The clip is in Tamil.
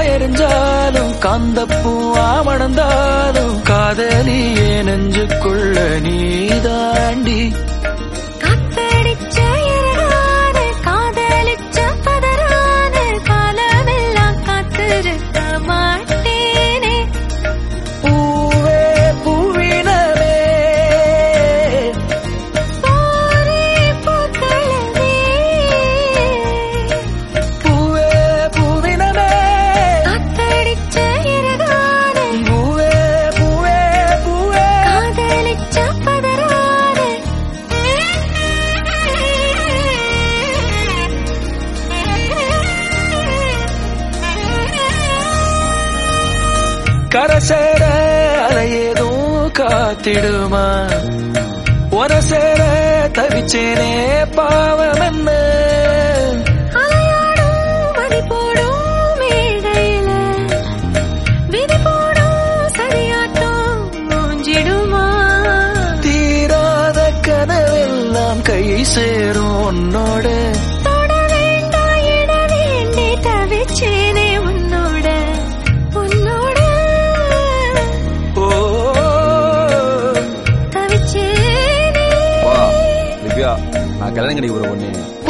எரிஞ்சாலும் காந்தப்பூவா மணந்தாலும் காதலியே நெஞ்சுக்குள்ள நீதாண்டி காத்தடிச்ச இரவான காதலிச்ச பதறான காலமெல்லாம் காத்திருக்க மாட்டேனே பூவே பூவினமே போரே பூக்களவே பூவே பூவினமே காத்தடிச்ச இரவான பூவே பூவே பூவே காதலிச்ச பதறான கரசேர அலையேதும் காத்திடுமா ஒரசேர தவிச்சேனே பாவம் என்ன அலையாடும் மதி போடும் மேடையில விதி போடும் சரியாட்டம் மூஞ்சிடுமா தீராத கனவெல்லாம் கை சேரும் உன்னோட தொட வேண்டாம் இட வேண்டி தவிச்சேனே உன்னோட உன்னோட ஓ தவிச்சேனே வா திவ்யா நான் கல்யாணம் கட்டி ஒரு பொண்ணு